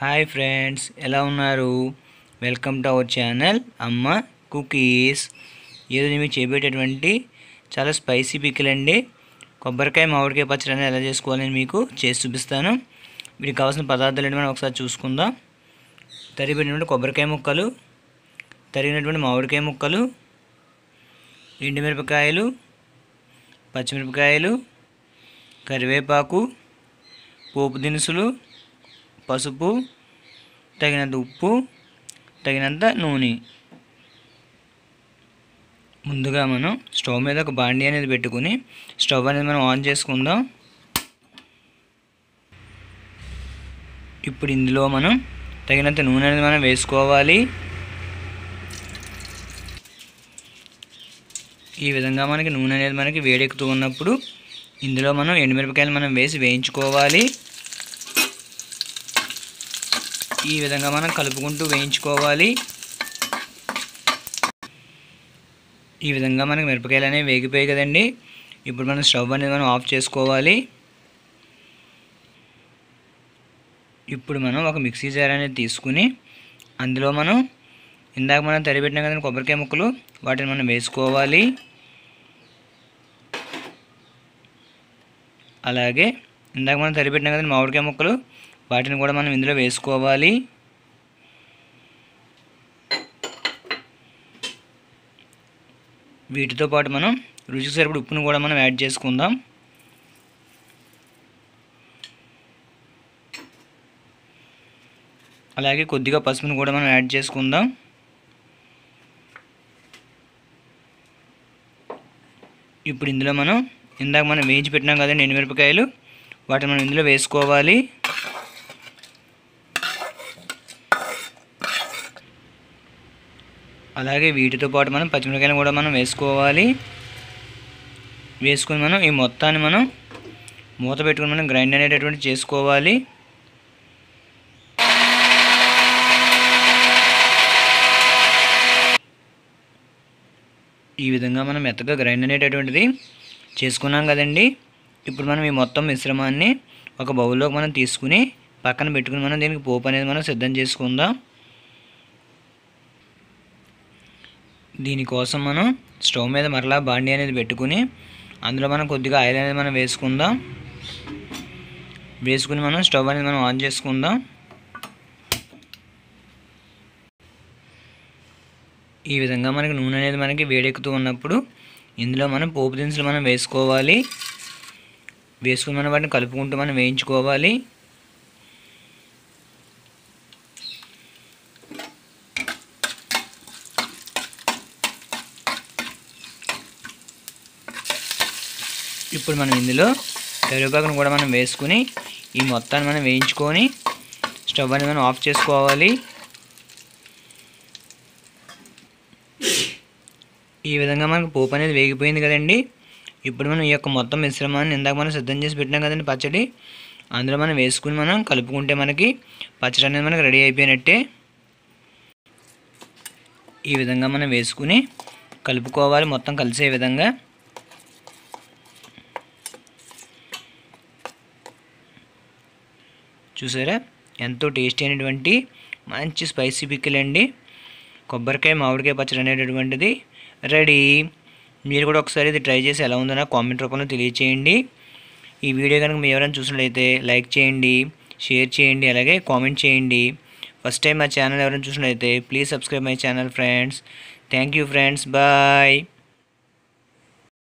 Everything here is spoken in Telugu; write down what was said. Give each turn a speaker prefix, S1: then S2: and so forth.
S1: హాయ్ ఫ్రెండ్స్ ఎలా ఉన్నారు welcome to our channel Amma cookies ఈరోజు మీకు చేపట్టేటువంటి చాలా స్పైసీ పికిల్ అండి కొబ్బరికాయ మామిడికాయ పచ్చడి అనేది ఎలా చేసుకోవాలని మీకు చేసి చూపిస్తాను వీటికి కావాల్సిన పదార్థాలు ఏంటి మనం ఒకసారి చూసుకుందాం తరిగినటువంటి కొబ్బరికాయ ముక్కలు తరిగినటువంటి మామిడికాయ ముక్కలు ఎండుమిరపకాయలు పచ్చిమిరపకాయలు కరివేపాకు పోపు దినుసులు పసుపు తగినంత ఉప్పు తగినంత నూనె ముందుగా మనం స్టవ్ మీద ఒక బాండీ అనేది పెట్టుకుని స్టవ్ అనేది మనం ఆన్ చేసుకుందాం ఇప్పుడు ఇందులో మనం తగినంత నూనె అనేది మనం వేసుకోవాలి ఈ విధంగా మనకి నూనె అనేది మనకి వేడెక్కుతూ ఉన్నప్పుడు ఇందులో మనం ఎండుమిరపకాయలు మనం వేసి వేయించుకోవాలి ఈ విధంగా మనం కలుపుకుంటూ వేయించుకోవాలి ఈ విధంగా మనకి మిరపకాయలు అనేవి వేగిపోయాయి కదండి ఇప్పుడు మనం స్టవ్ అనేది మనం ఆఫ్ చేసుకోవాలి ఇప్పుడు మనం ఒక మిక్సీ జార్ అనేది తీసుకుని అందులో మనం ఇందాక మనం తరిపెట్టినాం కదండి కొబ్బరికాయ ముక్కలు వాటిని మనం వేసుకోవాలి అలాగే ఇందాక మనం తరిపెట్టినాం కదండి మామిడికాయ ముక్కలు వాటిని కూడా మనం ఇందులో వేసుకోవాలి వీటితో పాటు మనం రుచికి సరిపడి ఉప్పును కూడా మనం యాడ్ చేసుకుందాం అలాగే కొద్దిగా పసుపును కూడా మనం యాడ్ చేసుకుందాం ఇప్పుడు ఇందులో మనం ఇందాక మనం వేయించి పెట్టినాం కదండి ఎండుమిరపకాయలు వాటిని మనం ఇందులో వేసుకోవాలి అలాగే వీటితో పాటు మనం పచ్చిమిరకాయలు కూడా మనం వేసుకోవాలి వేసుకుని మనం ఈ మొత్తాన్ని మనం మూత పెట్టుకుని మనం గ్రైండ్ అనేటటువంటి చేసుకోవాలి ఈ విధంగా మనం మెత్తగా గ్రైండ్ అనేటటువంటిది చేసుకున్నాం కదండి ఇప్పుడు మనం ఈ మొత్తం మిశ్రమాన్ని ఒక బౌల్లోకి మనం తీసుకుని పక్కన పెట్టుకుని మనం దీనికి పోపు అనేది మనం సిద్ధం చేసుకుందాం దీనికోసం మనం స్టవ్ మీద మరలా బాండి అనేది పెట్టుకుని అందులో మనం కొద్దిగా ఆయిల్ అనేది మనం వేసుకుందాం వేసుకుని మనం స్టవ్ అనేది మనం ఆన్ చేసుకుందాం ఈ విధంగా మనకి నూనె అనేది మనకి వేడెక్కుతూ ఉన్నప్పుడు ఇందులో మనం పోపు దినుసులు మనం వేసుకోవాలి వేసుకుని మనం వాటిని కలుపుకుంటూ మనం వేయించుకోవాలి ఇప్పుడు మనం ఇందులో కరివేపాకును కూడా మనం వేసుకుని ఈ మొత్తాన్ని మనం వేయించుకొని స్టవ్ అనేది మనం ఆఫ్ చేసుకోవాలి ఈ విధంగా మనకు పోపు అనేది వేగిపోయింది కదండి ఇప్పుడు మనం ఈ యొక్క మొత్తం మిశ్రమాన్ని ఇందాక మనం సిద్ధం చేసి పెట్టినాం కదండి పచ్చడి అందులో మనం వేసుకుని మనం కలుపుకుంటే మనకి పచ్చడి అనేది మనకి రెడీ అయిపోయినట్టే ఈ విధంగా మనం వేసుకుని కలుపుకోవాలి మొత్తం కలిసే విధంగా చూసారా ఎంతో టేస్టీ అయినటువంటి మంచి స్పైసీ పిక్కిల్ అండి కొబ్బరికాయ మామిడికాయ పచ్చడి అనేటటువంటిది రెడీ మీరు కూడా ఒకసారి ఇది ట్రై చేసి ఎలా ఉందో నాకు కామెంట్ రూపంలో తెలియచేయండి ఈ వీడియో కనుక మీరు ఎవరైనా చూసినట్లయితే లైక్ చేయండి షేర్ చేయండి అలాగే కామెంట్ చేయండి ఫస్ట్ టైం మా ఛానల్ ఎవరైనా చూసినట్లయితే please subscribe my channel friends thank you friends bye